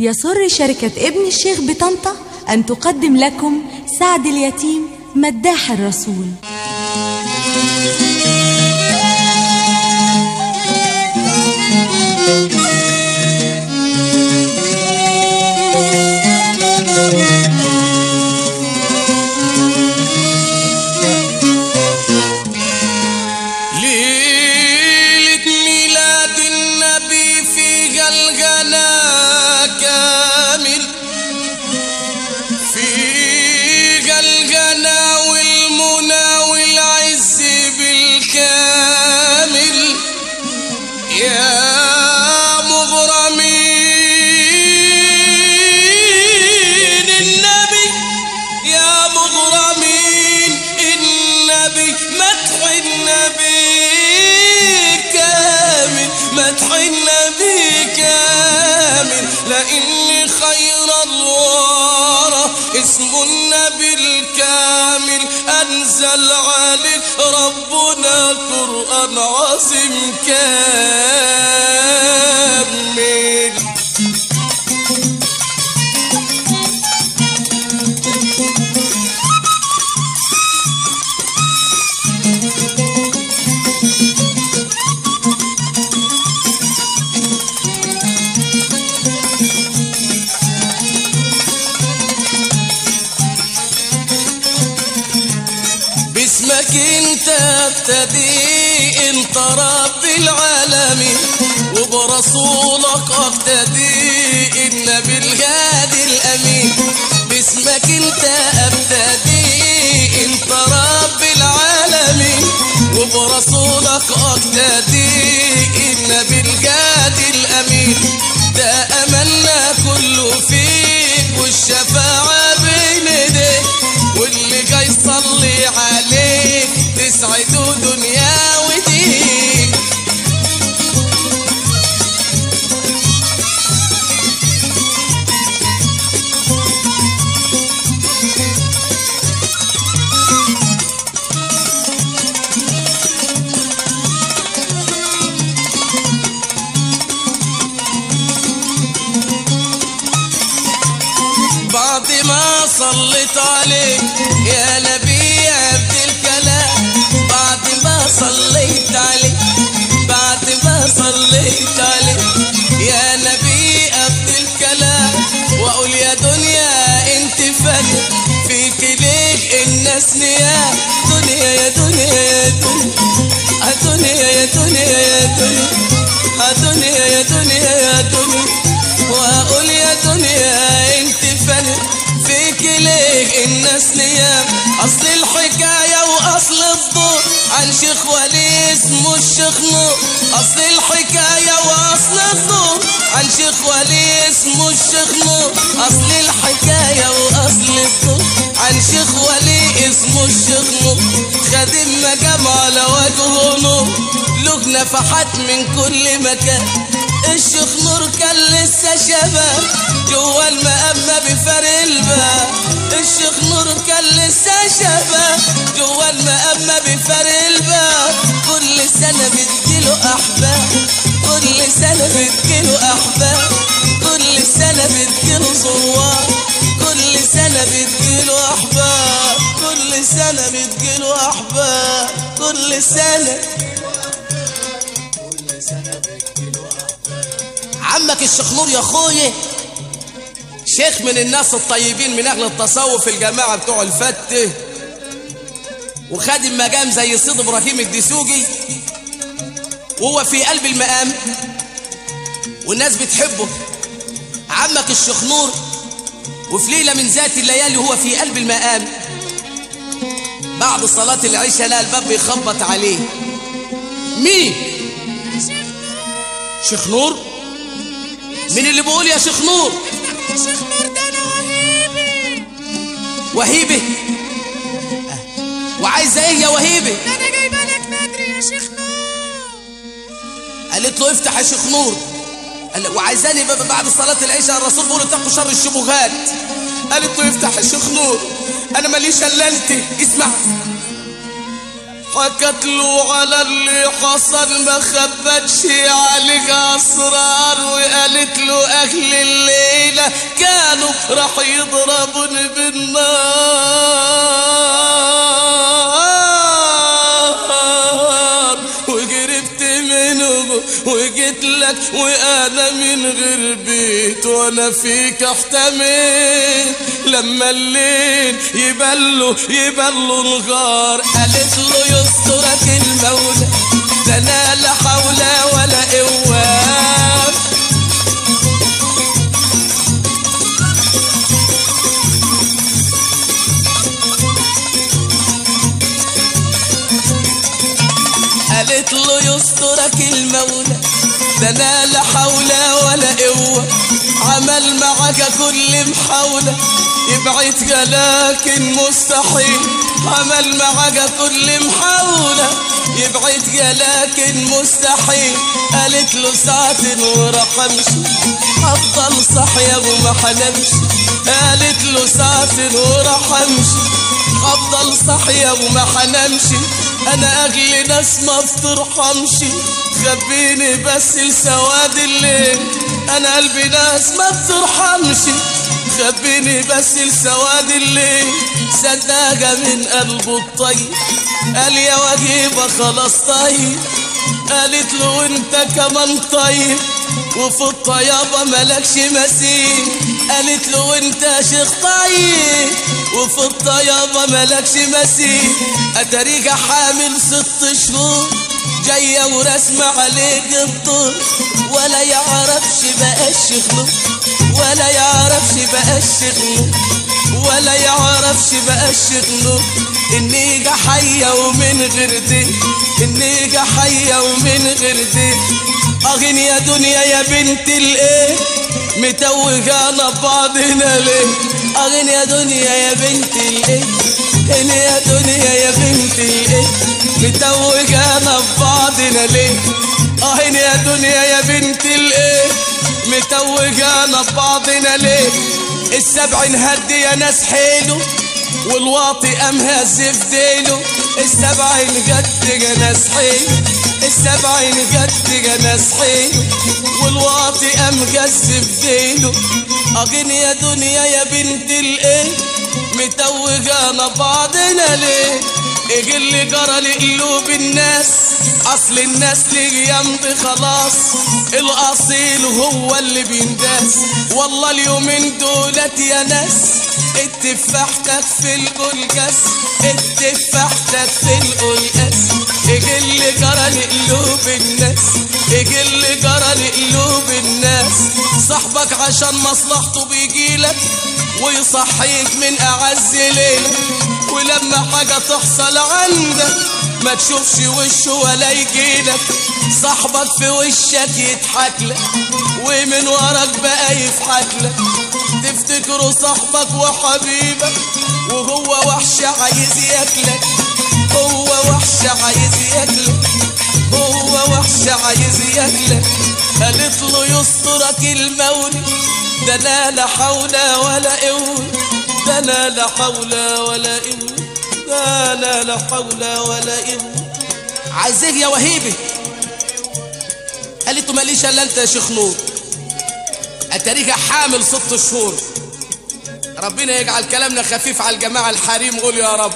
يسر شركة ابن الشيخ بطنطا أن تقدم لكم سعد اليتيم مداح الرسول ليلة ميلاد النبي في الغنا كامل في الغنا والمنى والعز بالكامل يا مغرمين النبي يا مغرمين النبي مدح النبي كامل مدح النبي كامل لأن خير الورى اسم النبي الكامل أنزل عليك ربنا قرآن عظيم كامل باسمك انت ابتدي انت رب العالمين وبرسولك اقتدي النبي الهادي الامين باسمك انت ابتدي انت رب العالمين وبرسولك اقتدي النبي الهادي الامين ده املنا كله فيك والشفاعه بين ايديك واللي جاي يصلي عليك تسعده دنيا ودين بعد ما صليت عليك يا نبي عبد الكلام بعد ما صليت عليك بعد ما صليت عليك يا نبي عبد الكلام واقول يا دنيا انت فن فيك ليك الناس نيام دنيا يا دنيا يا دنيا يا دنيا يا دنيا يا دنيا يا دنيا يا دنيا واقول يا دنيا انت فن فيك ليه الناس نيام اصل الحكايه واصل الدور عن شيخ ولي اسمه الشيخ نور اصل الحكايه واصل الدور عن شيخ ولي اسمه الشيخ نور اصل الحكايه واصل الدور عن شيخ ولي اسمه الشيخ نور خادم مقام على وجهه نور له نفحات من كل مكان الشيخ نور كان لسه شباب جوا المقامة بفرق الباب الشيخ نور كان لسه شباب جوا المقامة بفرق الباب كل سنة بتجيله أحباب كل سنة بتجيله أحباب كل سنة بتجيله زوار كل سنة بتجيله أحباب كل سنة بتجيله أحباب كل سنة عمك الشيخ نور يا اخويا شيخ من الناس الطيبين من اهل التصوف الجماعه بتوع الفته وخادم مقام زي سيد ابراهيم الدسوقي وهو في قلب المقام والناس بتحبه عمك الشيخ نور وفي ليله من ذات الليالي هو في قلب المقام بعد صلاه العشاء لقى الباب بيخبط عليه مين شيخ نور مين اللي بيقول يا شيخ نور يا شيخ نور ده انا وهيبي وهيبه آه. وعايزه ايه يا وهيبه ده انا جايبه لك بدري يا شيخ نور قالت له افتح يا شيخ نور قال له وعايزاني بقى بعد صلاه العشاء الرسول بيقول اتقوا شر الشبهات قالت له افتح يا شيخ نور انا ماليش الا انت اسمع حكت له على اللي حصل ما خبتش عليك اسرار وقالت له اهل الليله كانوا راح يضربوني بالنار وقربت منهم وجيت لك وانا من غير بيت وانا فيك احتمل لما الليل يبلو يبلو الغار قالت له يسترك المولى ده انا لا حول ولا قوه قالت له يسترك المولى ده انا لا حول ولا قوة عمل معك كل محاولة يبعدك لكن مستحيل عمل معك كل محاولة يبعدك لكن مستحيل قالت له ساعة وراح امشي افضل صحية وما حنمش قالت له ساعة وراح امشي افضل صحية وما حنمشي انا اغلي ناس ما بترحمش خبيني بس لسواد الليل انا قلبي ناس ما بترحمش خبيني بس لسواد الليل صدقة من قلبه الطيب قال يا وجيبة خلاص طيب قالت له انت كمان طيب وفي الطيابة ملكش مثيل قالت له انت شيخ طيب وفي الطيابة ملكش مثيل اتاريك حامل ست شهور جاية ورسمة عليك الدور ولا يعرفش بقى الشيخ ولا يعرفش بقى الشيخ ولا يعرفش بقى الشيخ اني حية ومن غير دي اني حية ومن غير دي اغن يا دنيا يا بنت الايه متوهانا بعضنا ليه اغن يا دنيا يا بنت الايه ان يا دنيا يا بنت الايه متوهانا بعضنا ليه اهن يا دنيا يا بنت الايه متوهانا بعضنا ليه السبع انهد يا ناس حيله والواطي قام هزف ديله السبع انجد يا ناس حيله السبع انجد يا ناس حيله والواطي قام جزف ديله اغن يا دنيا يا بنت الايه متوجانا بعضنا ليه ايه اللي جرى لقلوب الناس اصل الناس ليه يمضي خلاص الاصيل هو اللي بينداس والله اليومين دولت يا ناس اتفاحتك في القلقاس اتفاحتك في القلقاس ايه اللي جرى لقلوب الناس ايه اللي جرى لقلوب الناس صاحبك عشان مصلحته بيجيلك ويصحيك من اعز ليلة ولما حاجة تحصل عندك ما تشوفش وشه ولا يجيلك صاحبك في وشك يضحك لك ومن وراك بقى يضحك لك تفتكره صاحبك وحبيبك وهو وحش عايز ياكلك هو وحش عايز ياكلك هو وحش عايز ياكلك قالت له يسترك المولي ده انا لا حول ولا قوة ده انا لا حول ولا قوة ده انا لا حول ولا قوة عايزك يا وهيبي قالت له ماليش الا انت يا شيخ نور اتاريك حامل ست شهور ربنا يجعل كلامنا خفيف على الجماعة الحريم قول يا رب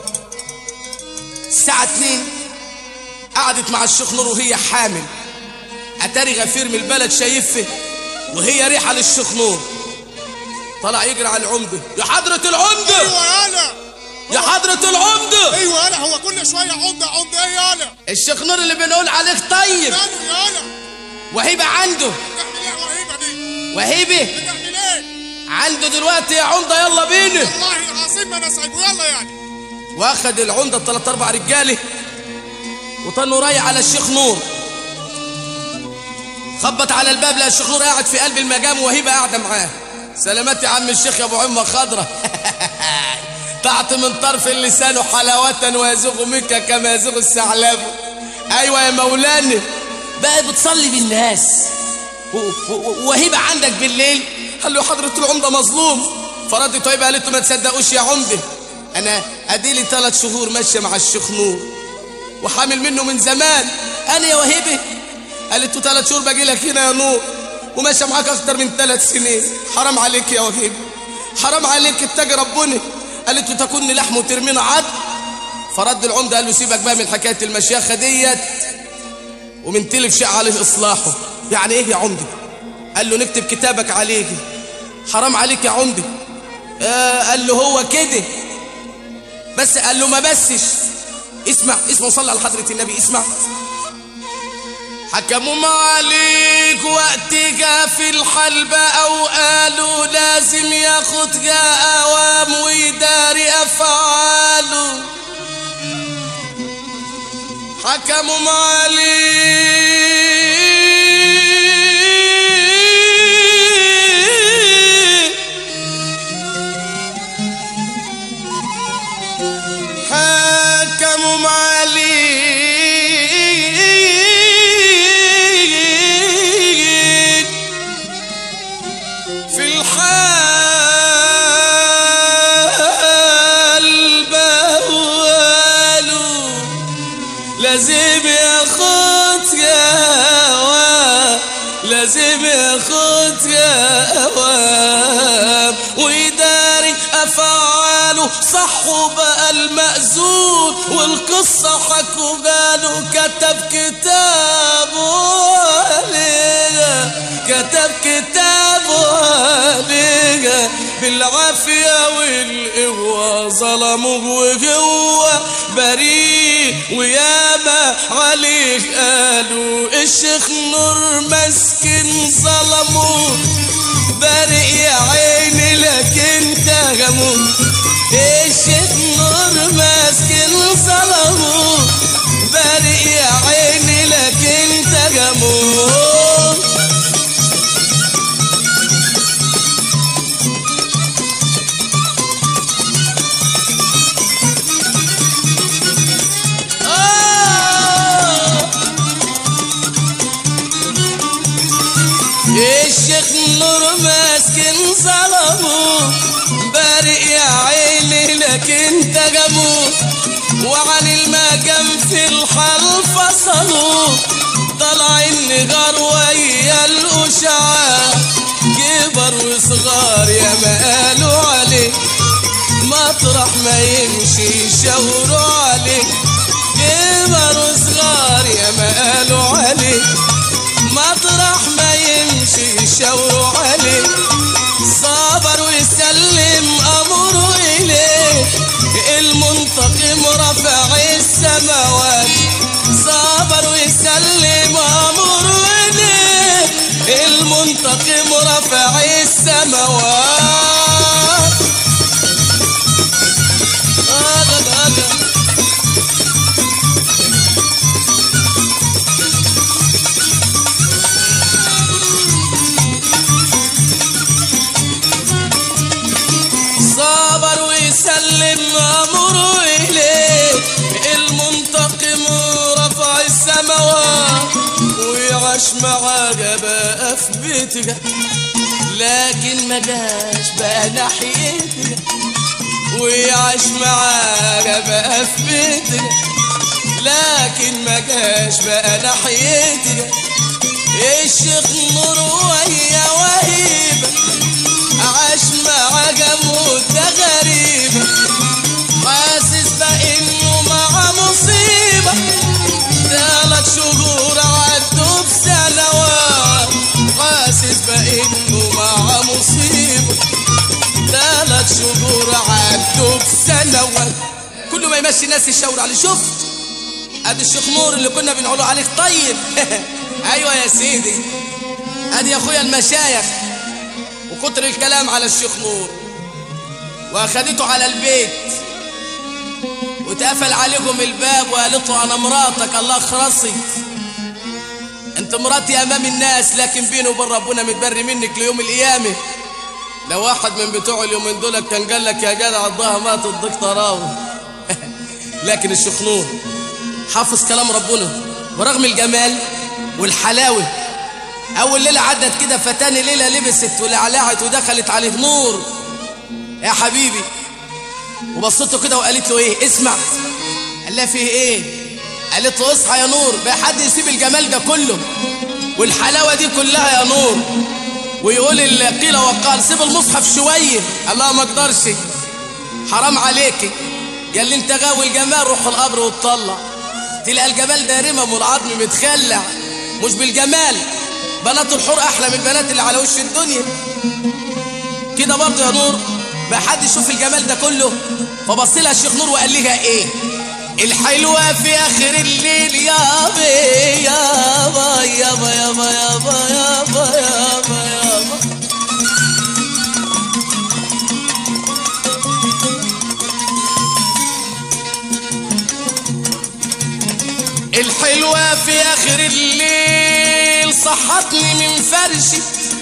الساعة اتنين قعدت مع الشيخ نور وهي حامل اتاري غفير من البلد شايفه وهي ريحة للشيخ نور طلع يجري على العمدة يا حضرة العمدة ايوه يالا يا حضرة العمدة ايوه يالا هو كل شويه عمده عمده ايه يالا الشيخ نور اللي بنقول عليك طيب ماله يالا وهيبة عنده بتعمل ايه وهيبه دي وهيبة بتعمل ايه عنده دلوقتي يا عمدة يلا بينا والله العظيم ما انا سايبه يلا يعني واخد العمدة الثلاث اربع رجاله وطنوا رايح على الشيخ نور خبط على الباب لقى الشيخ نور قاعد في قلب المجام وهيبه قاعده معاه سلامات يا عم الشيخ يا ابو عمه خضره طعت من طرف اللسان حلاوة ويزغ منك كما يزغ الثعلب ايوه يا مولانا بقى بتصلي بالناس و- و- وهيبه عندك بالليل قال له حضرة العمدة مظلوم فرد طيب قالت له ما تصدقوش يا عمدة انا اديلي ثلاث شهور ماشيه مع الشيخ نور وحامل منه من زمان انا يا وهيبه قالت له ثلاث شهور باجي لك هنا يا نور وماشي معاك اكتر من ثلاث سنين حرام عليك يا وهيبه حرام عليك اتقي ربنا قالت له تكون لحم وترمينا عد فرد العمده قال له سيبك بقى من حكايه المشيخه ديت ومن تلف شيء عليه اصلاحه يعني ايه يا عمده قال له نكتب كتابك عليه حرام عليك يا عمده آه قال له هو كده بس قال له ما بسش اسمع اسمع صلى على حضرة النبي اسمع حكموا عليك وقتك في الحلبة أو قالوا لازم ياخد أوام ويداري أفعاله حكموا عليك حكموا عليك في الحال بقولوا لازم ياخد جواب لازم ياخد جواب ويداري افعاله صح بقى المأذون والقصة حكوا قالوا كتب كتابه عليها كتب كتابه عليها بالعافية والقوة ظلموه وهو بريء وياما عليك قالوا الشيخ نور مسكن ظلموه بريء يا عيني لكن تهموا الشيخ نور مسكن ظلموه بريء يا عيني لكن تهموا آه الشيخ نور ماسكن ظلمه بارئ يا عيني لكن تجموا وعن المجم في الحال فصلوا طلع النجار ويا الأشعة كبر وصغار يا ما قالوا عليه مطرح ما يمشي يشاوروا عليه كبر وصغار يا ما قالوا عليه مطرح ما يمشي يشاوروا عليه صبر ويسلم امره اليه المنتقم رفع السماوات صبر ويسلم امره اليه المنتقم رفع السماوات آه آه آه. صبر ويسلم امره اليه المنتقم رفع السماوات ويعيش معاه بقى في بيتك لكن ما جاش بقى ناحيتك ويعيش معاه بقى في بيتك لكن ما جاش بقى ناحيتك الشيخ نور وهي وهيبه عاش مع جمود ده غريب حاسس بانه مع مصيبة ثلاث شهور عدوا بسنوات حاسس بانه مع مصيبة ثلاث شهور عدوا بسنوات كل ما يمشي الناس يشاور عليه شوف ادي الشيخ نور اللي كنا بنقوله عليك طيب ايوه يا سيدي ادي يا اخويا المشايخ وكتر الكلام على الشيخ نور واخدته على البيت واتقفل عليكم الباب وقالت له انا مراتك الله خرصي انت مراتي امام الناس لكن بيني وبين ربنا متبري منك ليوم القيامه لو واحد من بتوع اليومين دول كان قال لك يا جدع الضها مات الضيق تراوي لكن الشيخ نور حافظ كلام ربنا ورغم الجمال والحلاوه اول ليله عدت كده فتاني ليله لبست ولعلعت ودخلت عليه نور يا حبيبي وبصته كده وقالت له ايه اسمع قال لها فيه ايه قالت له اصحى يا نور بقى حد يسيب الجمال ده كله والحلاوه دي كلها يا نور ويقول اللي قيل وقال سيب المصحف شويه الله ما اقدرش حرام عليكي قال لي انت غاوي الجمال روح القبر وتطلع تلاقي الجمال ده رمم والعظم متخلع مش بالجمال بنات الحور احلى من البنات اللي على وش الدنيا كده برضه يا نور ما حد يشوف الجمال ده كله فبص لها الشيخ نور وقال لها ايه الحلوة في آخر الليل يابا يابا يابا يابا يابا يابا يابا يابا الحلوة في آخر الليل صحتني من فرشي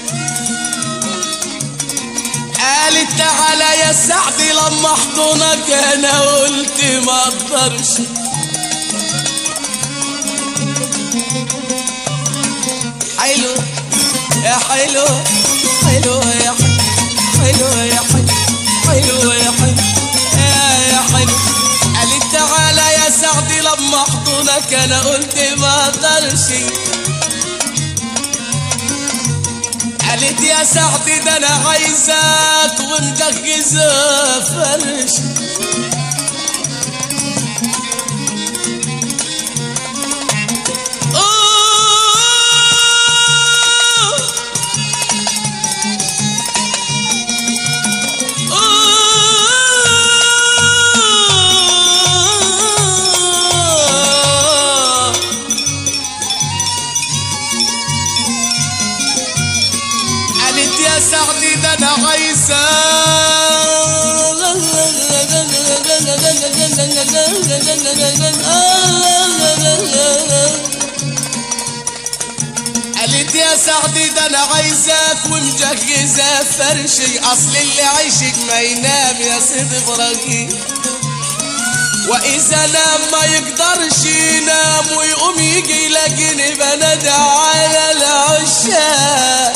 قالت تعالى يا سعدي لما احضنك انا قلت ما اقدرش حلو يا حلو حلو يا حلو حلو يا حلو حلو يا حلو يا يا حلو قالت تعالى يا سعدي لما احضنك انا قلت ما اقدرش قالت يا سعدي ده انا عايزاك ومجهزه فرش قالت يا سعدي ده انا عايزة قالت يا سعدي ده انا عايزاك ومجهزة فرشي اصل اللي عايشك ما ينام يا سيدي ابراهيم واذا نام ما يقدرش ينام ويقوم يجي يلاقيني بنادى على العشاق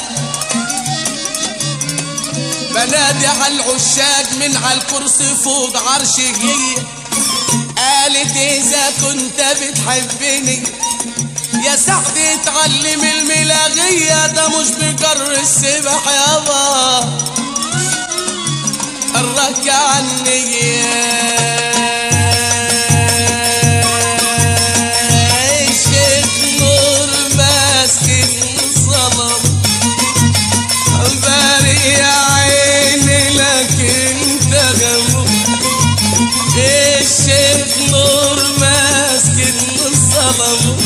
بنادي على العشاق من على الكرسي فوق عرشي هي قالت اذا كنت بتحبني يا سعدي اتعلم الملاغية ده مش بجر السبح يابا الرك عني الشيخ نور ماسك صلب باري يا عيني لكن تغمر الشيخ نور ماسك الصلب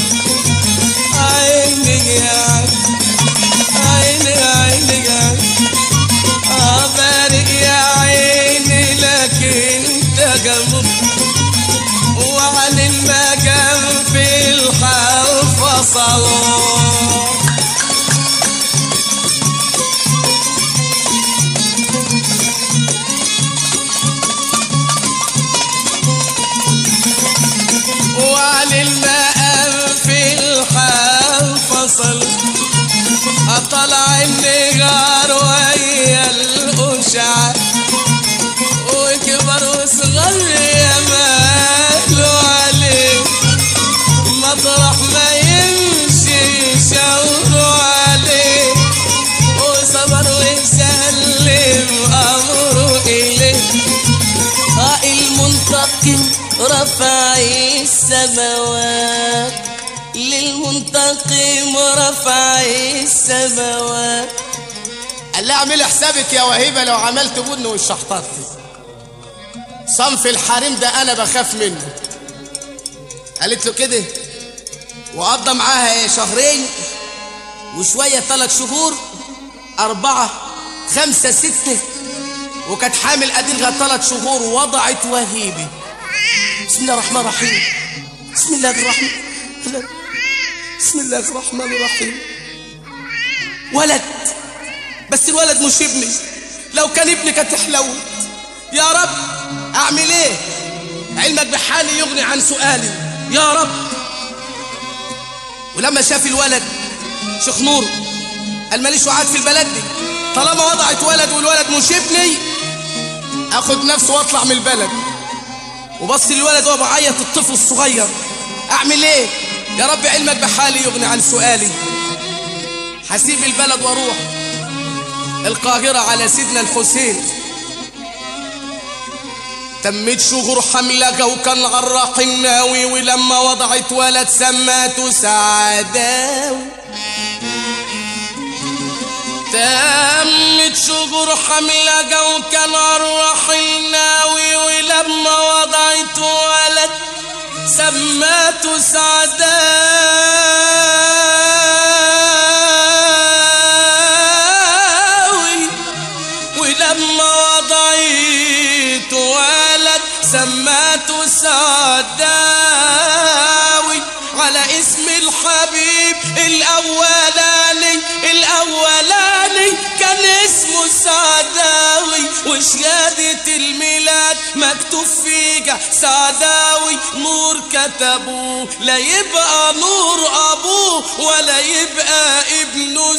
عيني يا عيني عيني يا عيني بارك يا عيني لكن تغمر وعن المقام في الحال فصلوا وعن المقام في الحال فصل أطلع النجار ويا الأشعة وكبر وصغر يا ماله عليه مطرح ما يمشي شاوروا عليه وصبر ويسلم أمره إليه آه المنتقم رفع السماوات للمنتقم رفع السماوات قال لي اعمل حسابك يا وهيبه لو عملت بن والشحطات صنف الحريم ده انا بخاف منه قالت له كده وقضى معاها ايه شهرين وشويه ثلاث شهور اربعه خمسه سته وكانت حامل اديلها ثلاث شهور وضعت وهيبه بسم الله الرحمن الرحيم بسم الله الرحمن بسم الله الرحمن الرحيم ولد بس الولد مش ابني لو كان ابني كانت حلوت يا رب اعمل ايه علمك بحالي يغني عن سؤالي يا رب ولما شاف الولد شيخ نور قال ماليش وعاد في البلد دي طالما وضعت ولد والولد مش ابني اخد نفسه واطلع من البلد وبص الولد وهو بعيط الطفل الصغير اعمل ايه يا رب علمك بحالي يغني عن سؤالي هسيب البلد واروح القاهرة على سيدنا الحسين تمت شهور حملها وكان غراق الناوي ولما وضعت ولد سماته سعداوي تمت شهور حملها وكان غراق الناوي ولما وضعت ولد سماته سعداوي ولما وضعت ولد سماته سعداوي على اسم الحبيب الاولاني الاولاني كان اسمه سعداوي وشهادة الميلاد مكتوب فيها سعداوي نور كتبوه لا يبقى نور ابوه ولا يبقى ابنه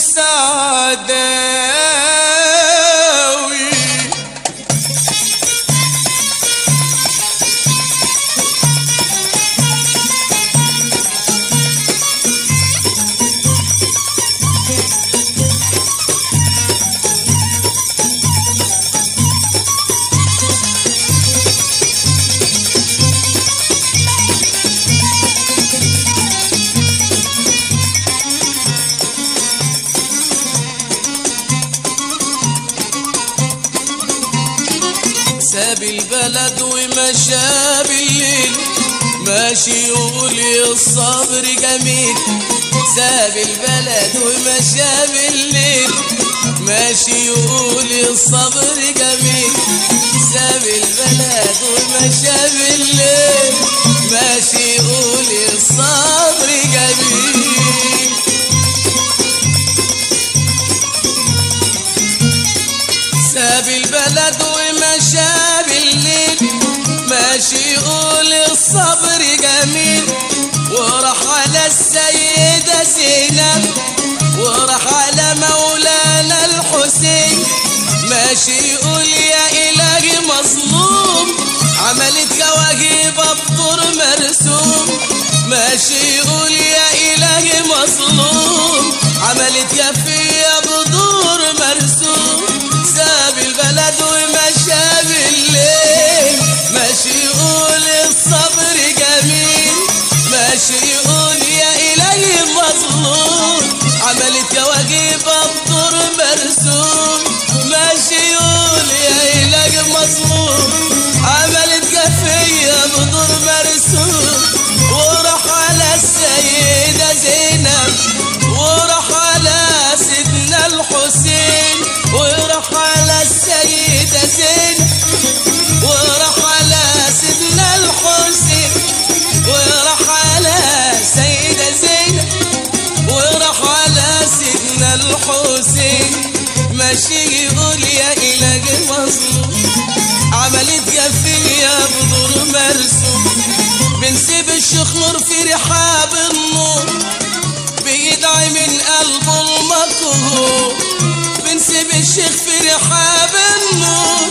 سعداوي ساب البلد ومشى بالليل ماشي يقول يا الصبر جميل ساب البلد ومشى بالليل ماشي يقول يا الصبر جميل ساب البلد ومشى بالليل ماشي يقول يا الصبر جميل ساب البلد ومشى بالليل ماشي يقول الصبر جميل وراح على السيدة زينب وراح على مولانا الحسين ماشي يقول يا إلهي مظلوم عملت كواكب بطر مرسوم ماشي يقول يا إلهي مظلوم عملت كفية بدور مرسوم ساب البلد ومشى بالليل ماشي يقول الصبر جميل ماشي يقول يا إلهي مظلوم عملت كواكب بطر مرسوم ماشي يقول يا إلهي مظلوم عملت كفية بدور مرسوم وراح على السيدة زينب وراح على سيدنا الحسين وراح على السيدة زينب وراح على سيدنا الحسين وراح على سيدة زينب وراح على سيدنا الحسين ماشي يقول يا إلهي مظلوم عملت جفية بدور مرسوم بنسيب الشيخ نور في رحاب النور بيدعي من قلبه المكروه بنسيب الشيخ في رحاب النور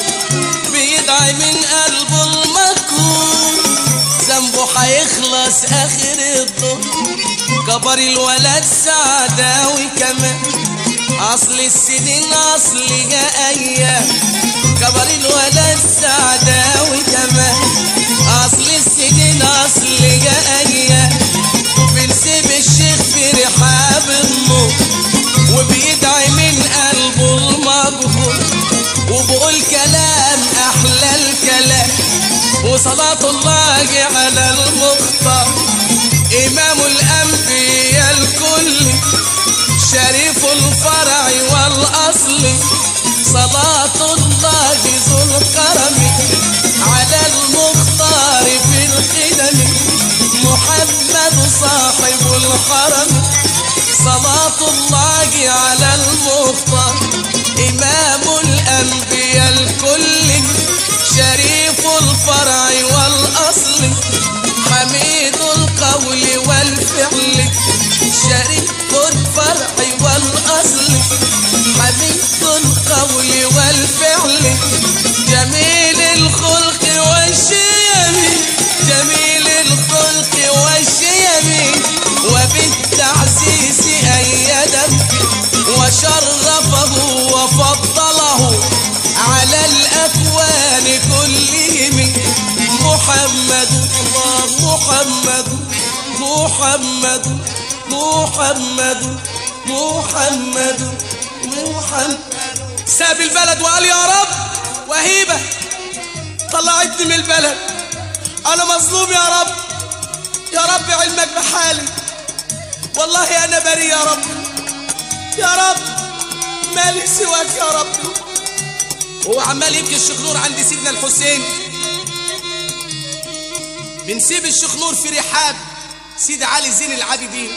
بيدعي من قلبه المكروه ذنبه هيخلص اخر الظهر كبر الولد سعداوي كمان اصل السنين اصل جاء ايام كبر الولد سعداوي كمان اصل السنين اصل جاء ايام بنسيب الشيخ في رحاب النور وبيدعي من قلبه المقبول وبقول كلام احلى الكلام وصلاة الله على المختار امام الانبياء الكل شريف الفرع والاصل صلاة الله ذو الكرم على المختار في الخدم محمد صاحب الحرم صلاة الله على المختار إمام الأنبياء الكل شريف الفرع والأصل حميد القول والفعل شريف الفرع والأصل حميد القول والفعل جميل الخلق والشيم جميل الخلق والشيم محمد محمد محمد محمد ساب البلد وقال يا رب وهيبة طلعتني من البلد أنا مظلوم يا رب يا رب علمك بحالي والله أنا بريء يا رب يا رب مالي سواك يا رب هو عمال يبكي الشيخ نور عند سيدنا الحسين بنسيب الشيخ نور في رحاب سيد علي زين العابدين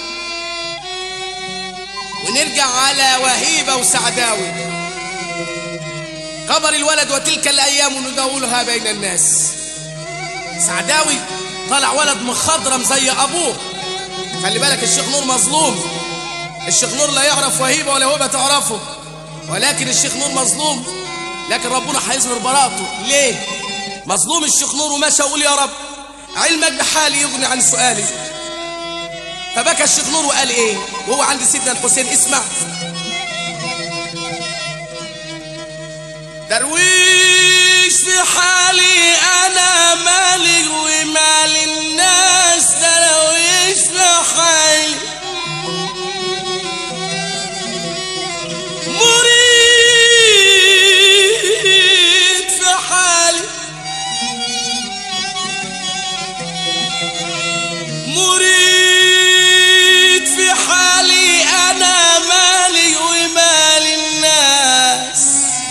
ونرجع على وهيبة وسعداوي خبر الولد وتلك الأيام نداولها بين الناس سعداوي طلع ولد مخضرم زي أبوه خلي بالك الشيخ نور مظلوم الشيخ نور لا يعرف وهيبة ولا هبة تعرفه ولكن الشيخ نور مظلوم لكن ربنا هيظهر براءته ليه مظلوم الشيخ نور ومشى وقول يا رب علمك بحالي يغني عن سؤالي فبكى الشيخ نور وقال ايه وهو عند سيدنا الحسين اسمع درويش في حالي انا مالي ومال الناس درويش في حالي مريد في حالي مريد في حالي انا مالي ومال الناس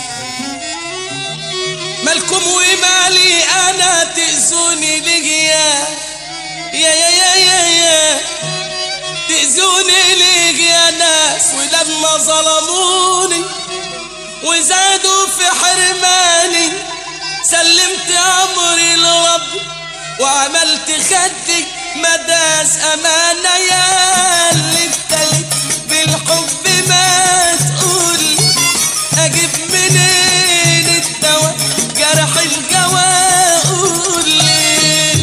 مالكم ومالي انا تأذوني ليا يا يا يا يا يا تأذوني ليك يا ناس ولما ظلموني وزادوا في حرماني سلمت امري لربي وعملت خدي مداس امانه يا اللي ابتليت بالحب ما تقول اجيب منين الدواء جرح الجوا قول لي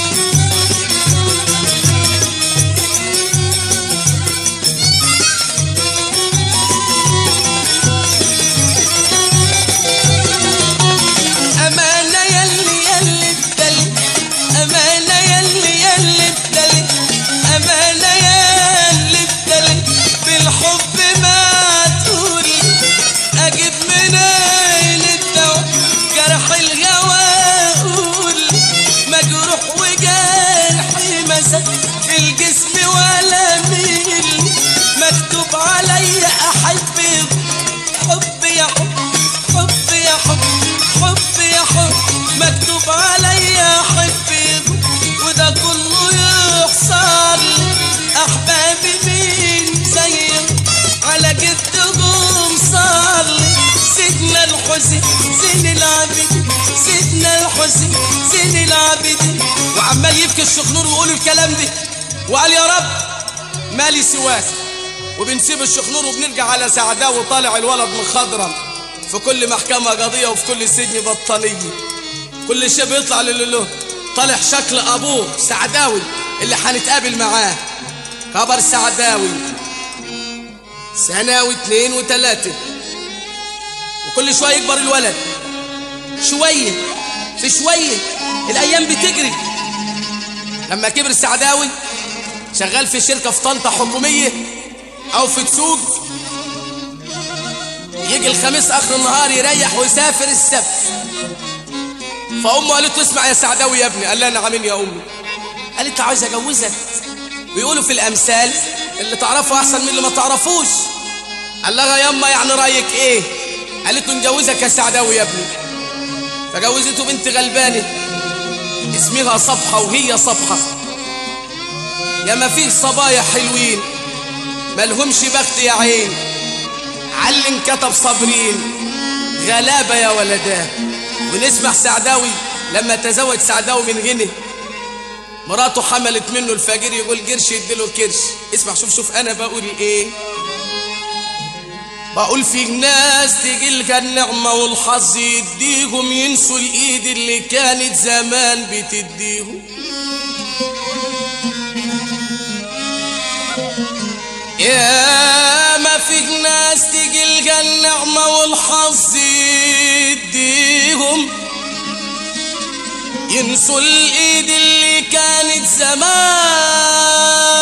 أمانة يلي يلي ابتلي أمانة يلي يلي ابتلي أمانة يلي ابتلي بالحب ما تقولي أجيب منين الدواء جرح الهوى قولي مجروح وجرحي مسك في الجسم ولا ميل مكتوب عليا أحب حب يا حب حب يا حب حب يا حب مكتوب عليا حب وده كله يحصل احبابي مين زيهم على جدهم صلي سيدنا الحسين زين العابدين سيدنا الحسين زين العابدين وعمال يبكي الشيخ نور ويقول الكلام ده وقال يا رب مالي سواك وبنسيب الشيخ نور وبنرجع على سعداء وطالع الولد من خضرم في كل محكمة قضية وفي كل سجن بطانية كل شيء بيطلع له طالع شكل أبوه سعداوي اللي هنتقابل معاه خبر سعداوي سنة واثنين وثلاثة وكل شوية يكبر الولد شوية في شوية الأيام بتجري لما كبر السعداوي شغال في شركة في طنطا حكومية أو في تسوق يجي الخميس اخر النهار يريح ويسافر السبت فامه قالت له اسمع يا سعداوي يا ابني قال لها نعم يا امي قالت له عايز اجوزك بيقولوا في الامثال اللي تعرفه احسن من اللي ما تعرفوش قال لها ياما يعني رايك ايه قالت له نجوزك يا سعداوي يا ابني فجوزته بنت غلبانه اسمها صفحه وهي صفحه يا ما فيه صبايا حلوين ملهمش بخت يا عين علم كتب صابرين غلابة يا ولداه ونسمع سعداوي لما تزوج سعداوي من غني مراته حملت منه الفقير يقول قرش يديله كرش اسمع شوف شوف انا بقول ايه بقول في ناس تجيلها النعمة والحظ يديهم ينسوا الايد اللي كانت زمان بتديهم يا ما في ناس تجيلها النعمة والحظ يديهم ينسوا الايد اللي كانت زمان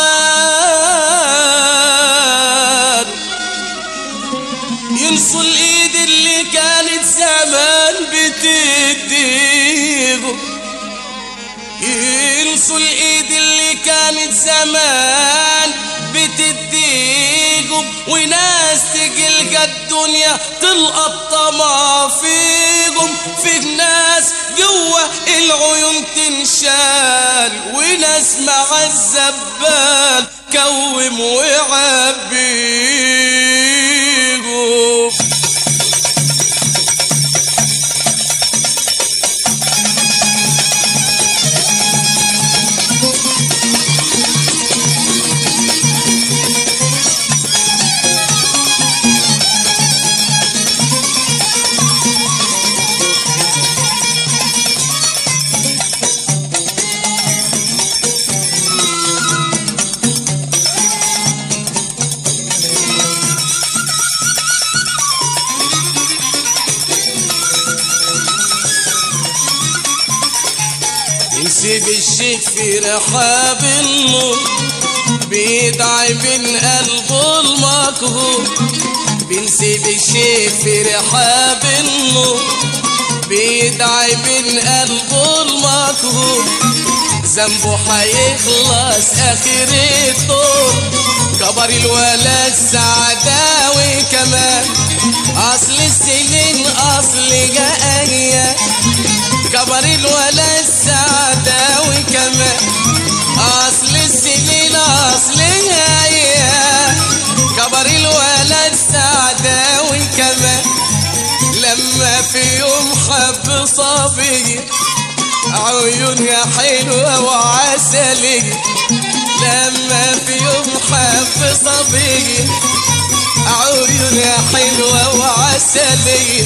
كانت زمان بتديكم وناس تجلقى الدنيا تلقط طمع فيكم في ناس جوه العيون تنشال وناس مع الزبال كوم وعبيكم نسيب الشيك في رحاب النور بيدعي من قلبه المكهور بنسيب الشيك في رحاب النور بيدعي من قلبه المكهور ذنبه هيخلص اخر الدور كبر الولد سعداوي كمان اصل السنين اصل جايه كبر الولد سعداوي كمان اصل السنين اصل جايه كبر الولد سعداوي كمان لما في يوم حب صبي عيونها حلوة وعسلية لما في يوم حب صبي عيونها حلوة وعسلية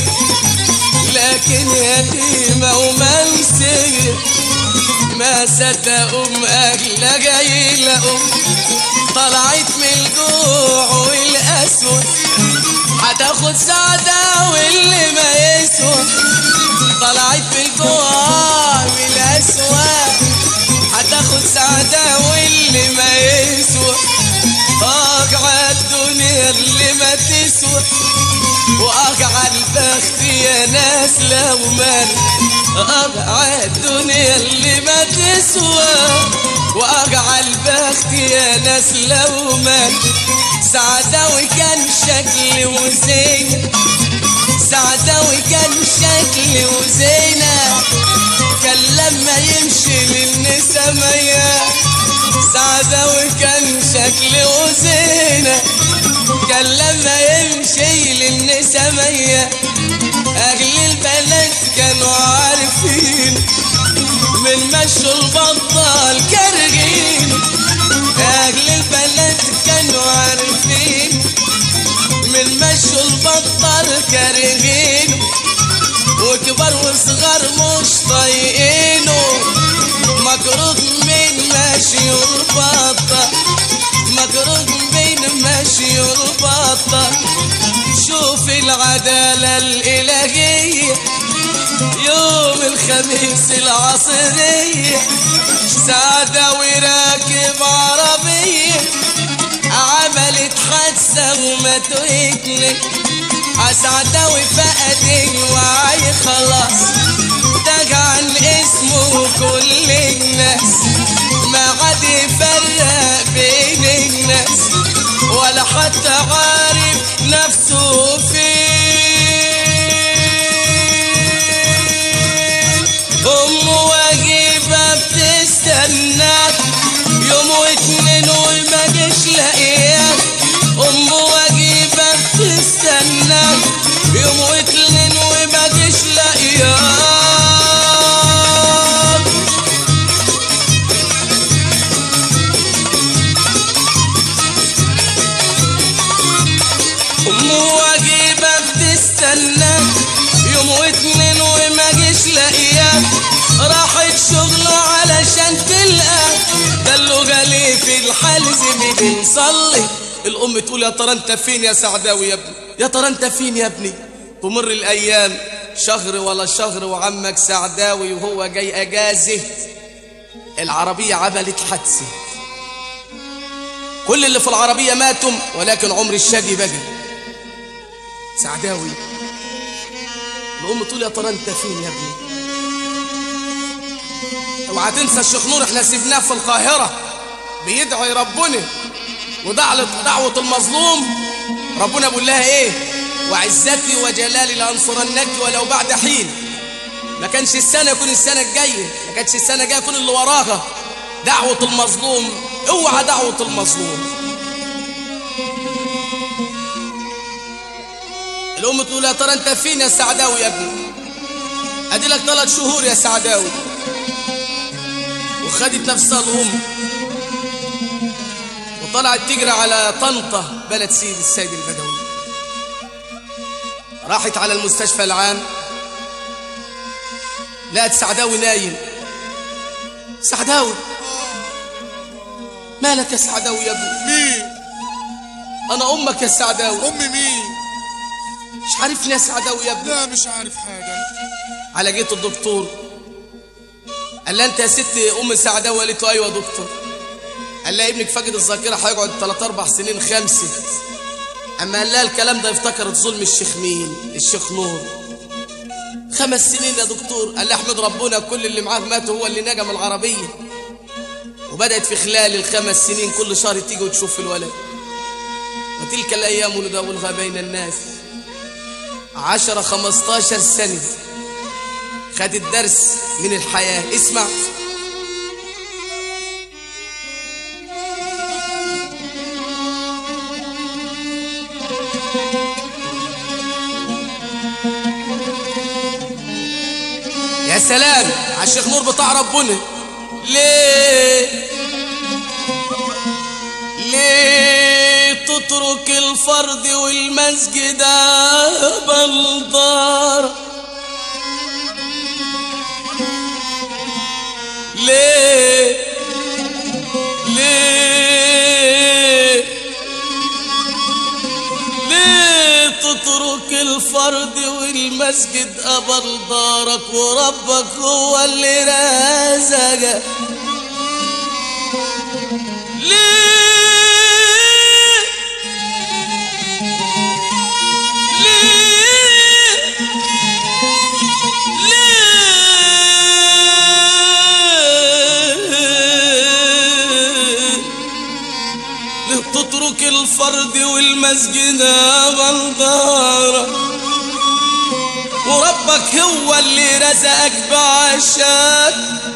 لكن يتيمة ومنسية ما صدق أم أهلا جاي أم طلعت من الجوع والأسود هتاخد سعادة واللي ما يسوى طلعت من الجوع والأسود هتاخد سعادة واللي ما يسوى أقعد الدنيا اللي ما تسوى واقع البخت يا ناس لو مال اقع الدنيا اللي ما تسوى واقع البخت يا ناس لو مال سعداوي كان شكلي وزين سعداوي كان شكلي وزينة كان لما يمشي للنسا ميا سعداوي كان شكلي وزينة كان لما يمشي للنسا ميا أهل البلد كانوا عارفين من مشوا البطال كارجين أهل البلد كانوا عارفين من مشوا البطال كارهين وكبار وصغار مش طايقينه مكروه من ماشي البطة مكروه من ماشي البطة شوف العدالة الإلهية يوم الخميس العصرية سعادة وراكب عربية عملت حادثة وما تهكني أسعد وفقد الوعي خلاص تاج عن اسمه كل الناس ما عاد يفرق بين الناس ولا حتى عارف نفسه فين أمه واجبة بتستناك يوم واتنين وما جيش لاقياك أمه واجبة بتستناك يوم واتنين وما جيش لاقياك أمه واجبة بتستناك يوم واتنين وما جيش لاقياك راحت شغله علشان تلقاك دلو غالي في الحال زمي بنصلي الأم تقول يا ترى أنت فين يا سعداوي يا ابني يا ترى أنت فين يا ابني تمر الأيام شهر ولا شهر وعمك سعداوي وهو جاي أجازه العربية عملت حادثة كل اللي في العربية ماتوا ولكن عمر الشاجي بقى سعداوي الأم تقول يا ترى أنت فين يا ابني اوعى تنسى الشيخ نور احنا سيبناه في القاهرة بيدعي ربنا ودعوة دعوة المظلوم ربنا بيقول لها ايه وعزتي وجلالي لانصرنك ولو بعد حين ما كانش السنة يكون السنة الجاية ما كانش السنة الجاية يكون اللي وراها دعوة المظلوم اوعى دعوة المظلوم الأم تقول يا ترى أنت فين يا سعداوي يا ابني أدي لك ثلاث شهور يا سعداوي وخدت نفسها الأم وطلعت تجري على طنطا بلد سيد السيد البدوي راحت على المستشفى العام لقت سعداوي نايم سعداوي مالك يا سعداوي يا ابني مين انا امك يا سعداوي ام مين مش عارفني يا سعداوي يا ابني لا مش عارف حاجه على جيت الدكتور قال لها انت يا ست ام سعداوي قالت له ايوه يا دكتور قال لها ابنك فقد الذاكره هيقعد 3 4 سنين خمسه اما قال لها الكلام ده افتكرت ظلم الشيخ مين الشيخ نور خمس سنين يا دكتور قال لها احمد ربنا كل اللي معاه مات هو اللي نجا من العربيه وبدات في خلال الخمس سنين كل شهر تيجي وتشوف الولد وتلك الايام نداولها بين الناس عشرة خمستاشر سنة خدت درس من الحياة اسمع يا سلام على الشيخ نور بتاع ربنا ليه ليه تترك الفرد والمسجد بلدار ليه ليه ليه تترك الفرد والمسجد قبل دارك وربك هو اللي رازقك ليه ليه ليه ليه تترك الفرد والمسجد بلدارك وربك هو اللي رزقك بعشاك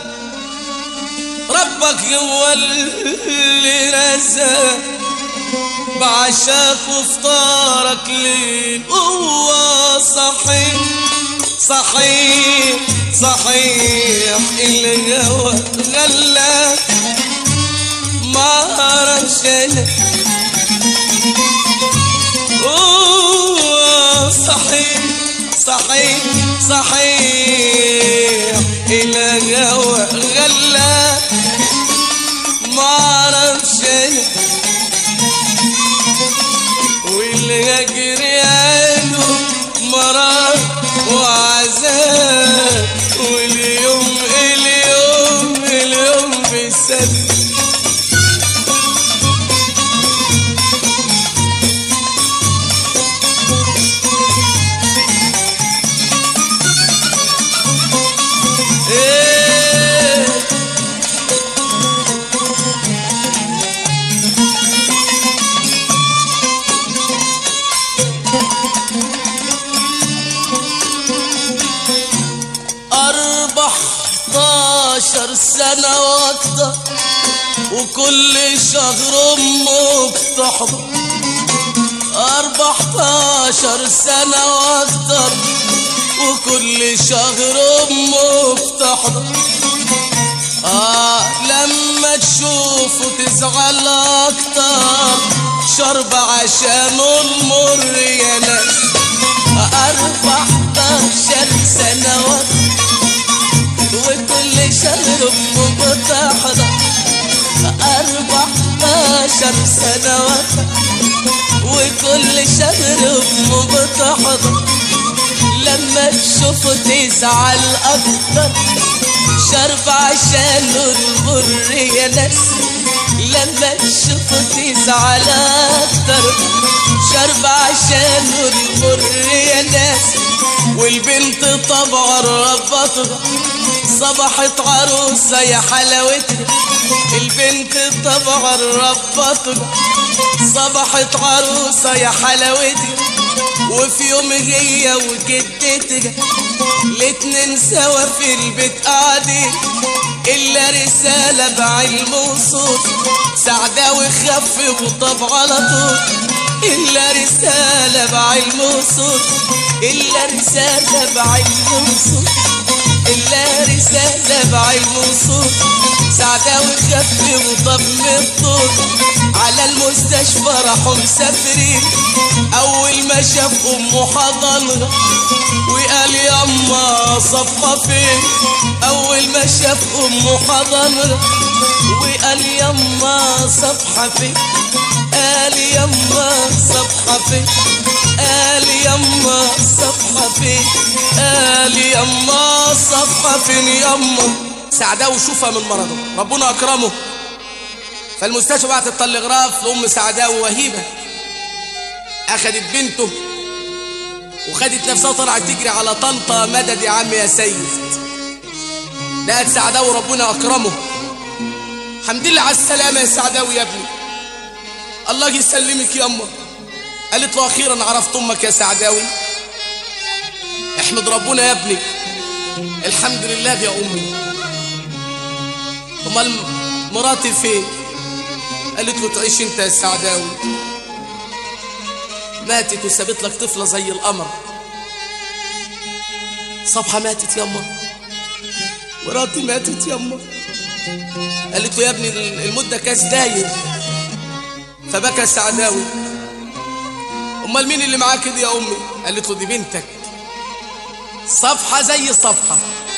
ربك هو اللي رزقك بعشاك وفطارك ليل هو صحيح صحيح صحيح الجو غلاك ما اعرفش انا أوه، صحيح صحيح صحيح الجو غلاك ما اعرفش انا واللي يجري عنه مرار وعذاب واليوم اليوم اليوم بيسلم إيه أربع عشر سنة وأكتر وكل شهر أمك تحضر أربع عشر سنة وأكتر وكل شهر أمك تحضر آه لما تشوفه تزعل أكتر شرب عشان المر يا ناس أربع عشر سنوات وكل شهر أمه بتحضر أربع عشر سنوات وكل شهر أمه بتحضر لما تشوفه تزعل أكتر شرب عشان المر يا ناس لما تشوفه تزعل اكتر شرب عشان المر يا ناس والبنت طبعا ربطها صبحت عروسة يا حلاوتها البنت طبعا ربطها صبحت عروسة يا حلاوتها وفي يوم هي وجدتها الاتنين سوا في البيت قاعدين إلا رسالة بعلم وصوت سعداوي خف وطب على طول إلا رسالة بعلم وصوت إلا رسالة بعلم وصوت إلا رسالة بعلم وصوت سعداوي خف وطب من الطول على المستشفى راحوا مسافرين أول ما شاف أمه حضنها وقال يما صفحة فين أول ما شاف أمه حضنها وقال يما صفحة فين قال يما صفحة فين قال يما صفحة فين قال يما صفحة فين يما سعداوي شوفها من مرضه ربنا أكرمه فالمستشفى بعت التلغراف لأم سعداوي وهيبة أخدت بنته وخدت نفسها وطلعت تجري على طنطا مدد يا عم يا سيد لقت سعداوي ربنا أكرمه الحمد لله على السلامة يا سعداوي يا ابني الله يسلمك يا أمه قالت له أخيرا عرفت أمك يا سعداوي احمد ربنا يا ابني الحمد لله يا أمي امال مراتي فين قالت له تعيش انت يا سعداوي ماتت وسابت لك طفله زي القمر صبحه ماتت يما مراتي ماتت يما قالت له يا ابني المده كاس داير فبكى سعداوي امال مين اللي معاك دي يا امي قالت له دي بنتك صفحه زي صفحه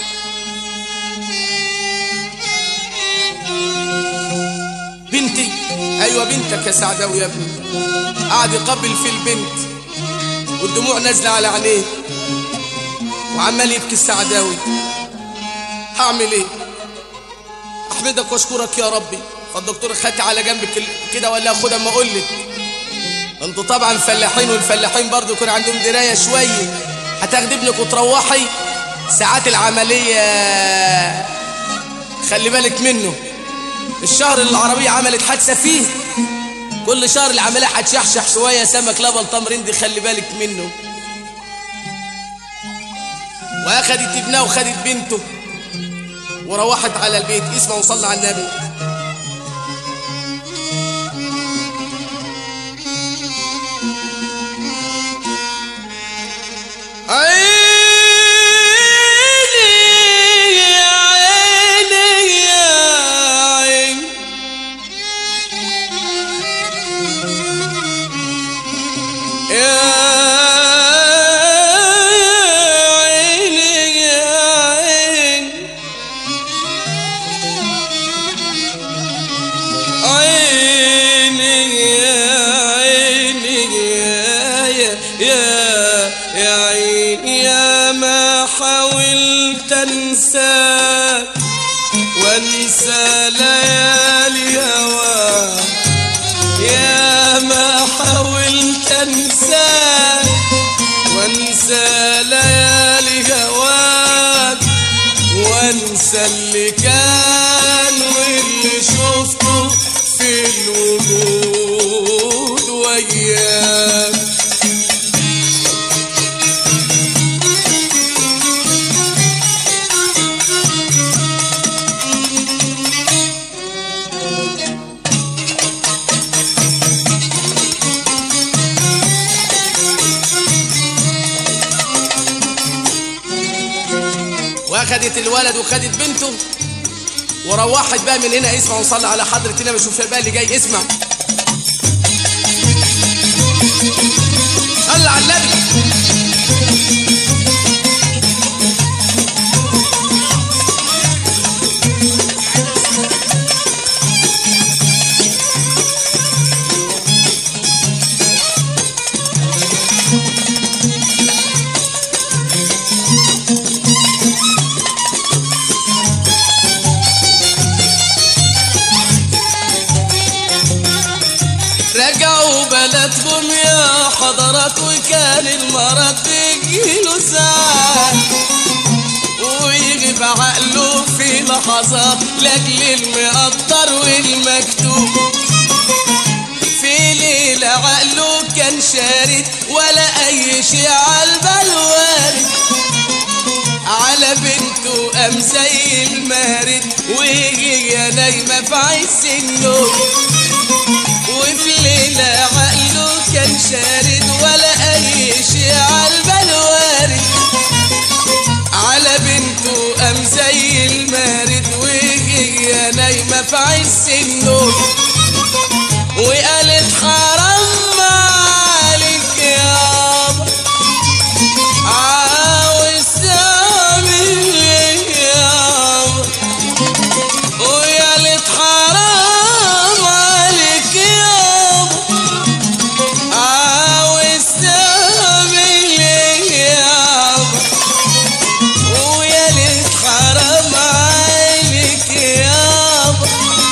بنتي ايوه بنتك يا سعداوي يا ابني قعد يقبل في البنت والدموع نازله على عينيه وعمال يبكي السعداوي هعمل ايه احمدك واشكرك يا ربي فالدكتور خدت على جنبك كده ولا خد اما اقول لك انتوا طبعا فلاحين والفلاحين برضو يكون عندهم درايه شويه هتاخدي ابنك وتروحي ساعات العمليه خلي بالك منه الشهر اللي العربية عملت حادثة فيه كل شهر العملية هتشحشح شوية سمك لبن تمر اندي خلي بالك منه واخدت ابنها وخدت بنته وروحت على البيت اسمع وصلى على النبي عيني يا عيني يا عيني يا عيني يا عيني عيني يا عيني يا يا يا يا عيني يا ما حاولت انساك وانسى ليالي هواك يا ما حاولت انساك وانسى ليالي هواك وانسى اللي كان واللي شفته في الوجود وياك واخدت الولد وخدت بنته وروحت بقى من هنا اسمع وصلى على حضرة النبي شوف بقى اللي جاي اسمع صلى على النبي سابوا بلدهم يا حضرات وكان المرض بيجيله ساعات ويغيب عقله في لحظات لاجل المقدر والمكتوب في ليلة عقله كان شارد ولا أي شي عالبال وارد على بنته قام زي المارد وهي نايمة في عز النوم وفي ليلة عقله كان شارد ولا أي شي عالبال وارد على بنته قام زي المارد وهي نايمة في عز النوم وقالت حرام عليك يابا عاوز تعمل ايه يابا وقالت حرام عليك يابا عاوز تعمل ايه يابا وقالت حرام عليك يابا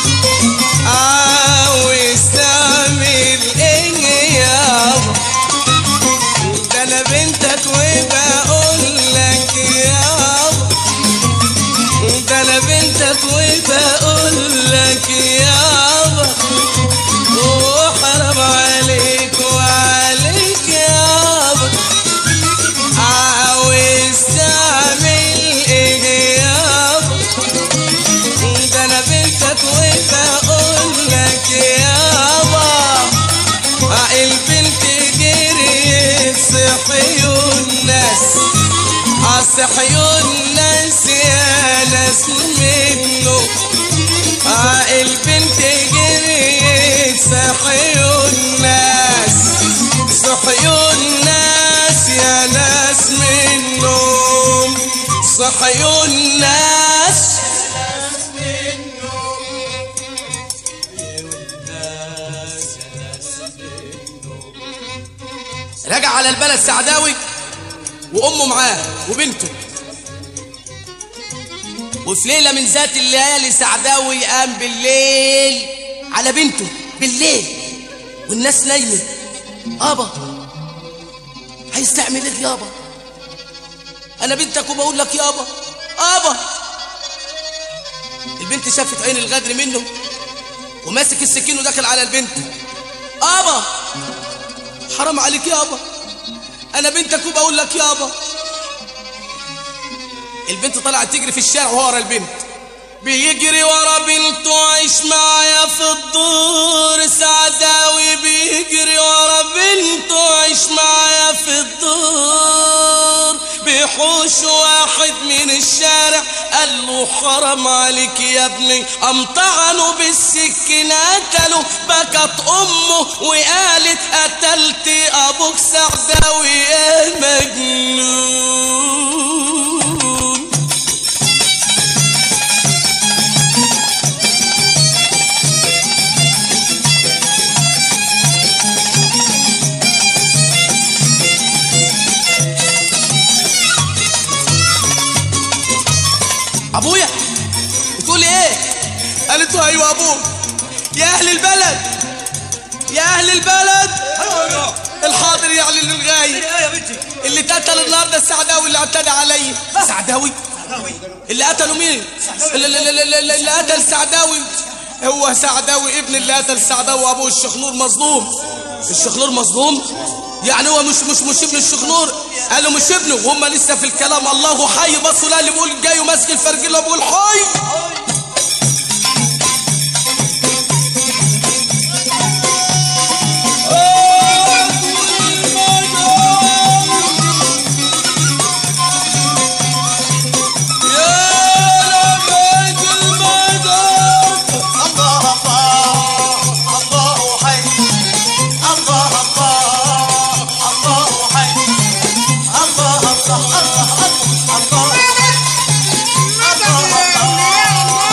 عاوز تعمل ايه يابا ده انا بنتك وبقول لك يابا ده انا بنتك وبقول لك يابا وحرام عليك وعليك يابا عاوز تعمل ايه يابا ده انا بنتك وبقول لك يابا البنت جريت صحيوا الناس صحيوا الناس يا ناس منه البنت جريت صحيوا الناس صحيوا الناس يا ناس منهم صحيوا الناس رجع على البلد سعداوي وامه معاه وبنته وفي ليله من ذات الليالي سعداوي قام بالليل على بنته بالليل والناس نايمه ابا عايز تعمل ايه يابا انا بنتك وبقول لك يابا ابا البنت شافت عين الغدر منه وماسك السكين ودخل على البنت ابا حرام عليك يابا انا بنتك وبقول لك يابا البنت طلعت تجري في الشارع وهو ورا البنت بيجري ورا بنته عيش معايا في الدور سعداوي بيجري ورا بنته عيش معايا في الدور بيحوش واحد من الشارع قال له حرام عليك يا ابني قام طعنه بالسكين قتله بكت امه وقالت قتلت ابوك سعداوي يا مجنون ابويا بتقول ايه قالت له ايوه ابوك يا اهل البلد يا اهل البلد الحاضر يعلن للغايب يا بنتي اللي اتقتل النهارده السعداوي اللي اعتدى عليا سعداوي اللي قتلوا مين اللي, اللي, اللي, اللي, اللي قتل سعداوي هو سعداوي ابن اللي قتل سعداوي ابوه الشيخ نور مظلوم الشيخ نور مظلوم يعني هو مش مش مش ابن الشيخ نور قالوا مش ابنه وهم لسه في الكلام الله حي بصوا لا اللي بيقول جاي وماسك الفرجله بيقول حي الله الله الله حي الله الله الله حي الله الله الله الله الله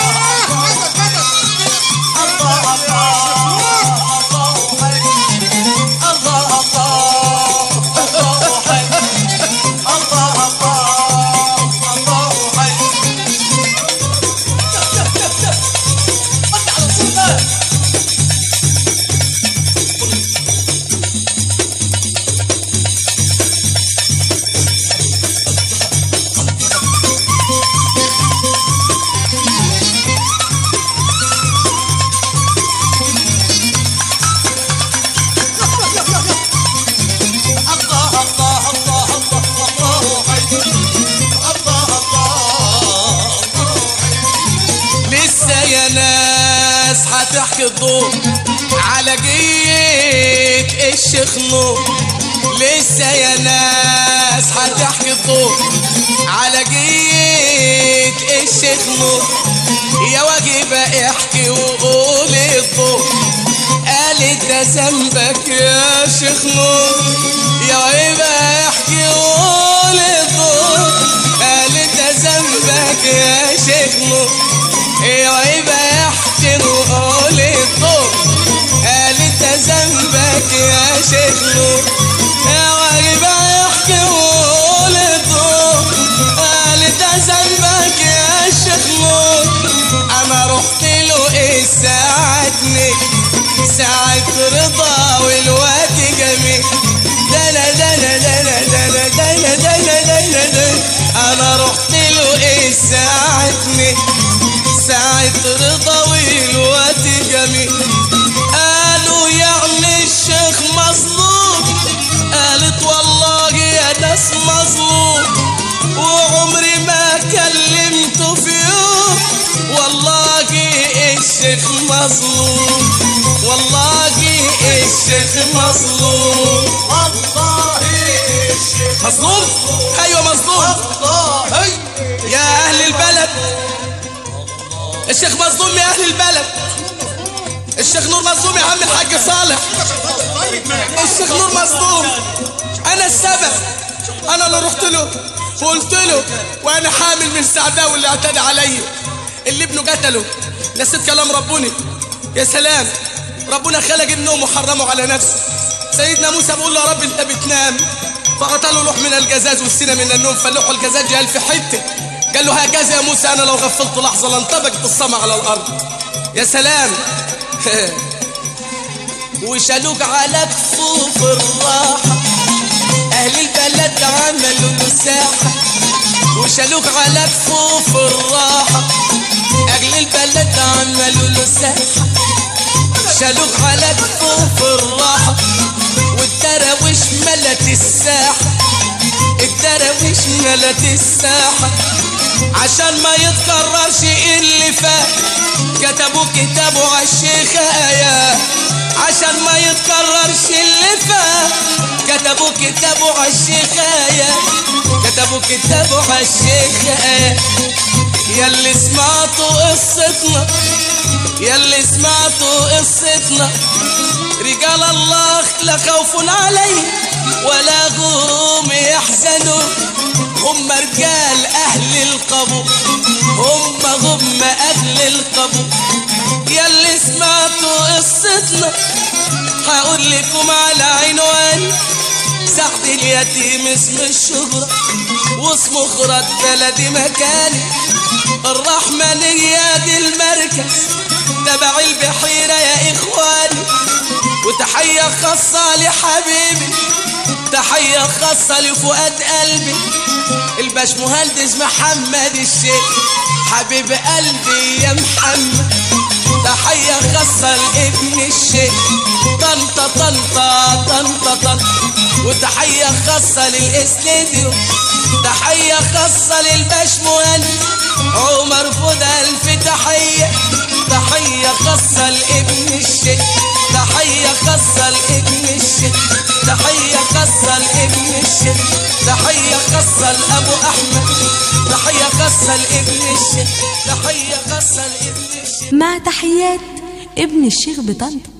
هتحكي الضوء على جيك الشيخ نور لسه يا ناس هتحكي الضوء على جيك الشيخ نور يا واجب احكي وقول الضوء قالت ده ذنبك يا شيخ نور يا واجب احكي وقول الضوء قالت ده ذنبك يا شيخ نور يا واجب احكي وقول الضوء قالت ده ذنبك يا شيخ نور يا واجب احكي وقول الضوء قالت ده ذنبك يا شيخ نور انا رحت له ايه ساعدني ساعة رضا والوقت جميل دنا دنا دنا دنا دنا دنا دنا دنا انا رحت له ايه ساعدني ساعة رضا والوقت جميل قالوا يعني الشيخ مظلوم قالت والله يا ناس مظلوم وعمري ما كلمته في يوم والله الشيخ مظلوم والله الشيخ مظلوم والله الشيخ مظلوم ايوه مظلوم والله أي. يا اهل البلد الشيخ مظلوم يا اهل البلد الشيخ نور مظلوم يا عم الحاج صالح الشيخ نور مظلوم انا السبب انا اللي رحت له وقلت له وانا حامل من سعداء اللي اعتدى عليا اللي ابنه قتله نسيت كلام ربنا يا سلام ربنا خلق النوم وحرمه على نفسه سيدنا موسى بيقول له يا رب انت بتنام فقتلوا لوح من الجزاز والسنة من النوم فلوح الجزاز جال في حته قال له هكذا يا موسى انا لو غفلت لحظه لانطبقت السما على الارض يا سلام وشالوك على كفوف الراحة أهل البلد عملوا له ساحة وشالوك على كفوف الراحة أهل البلد عملوا له ساحة شالوك على كفوف الراحة والدراويش ملت الساحة الدراويش ملت الساحة عشان ما يتكررش اللي فات كتبوا كتابه عالشيخ آيات عشان ما يتكررش اللي فات كتبوا كتابه عالشيخ آيات كتبوا كتابه عالشيخ آيات ياللي سمعتوا قصتنا ياللي سمعتوا قصتنا رجال الله لا خوف عليه ولا هم يحزنوا هم رجال اهل القبو هم هم اهل القبو ياللي سمعتوا قصتنا هقول لكم على عنوان سعد اليتيم اسم الشهرة واسمه خرج بلدي مكاني الرحمنية دي المركز تبع البحيرة يا إخواني وتحية خاصة لحبيبي تحية خاصة لفؤاد قلبي الباش مهندس محمد الشيخ حبيب قلبي يا محمد تحية خاصة لابن الشيخ طنطا طنطا طنطا طنطا وتحية خاصة للاستديو تحية خاصة للباش مهندس عمر فؤاد ألف تحية تحية خاصة لابن الشيخ تحية خاصة لابن الشيخ تحية خاصة لابن الشيخ تحية خاصة لأبو أحمد تحية خاصة لابن الشيخ تحية خاصة لابن الشيخ مع تحيات ابن الشيخ بطنطا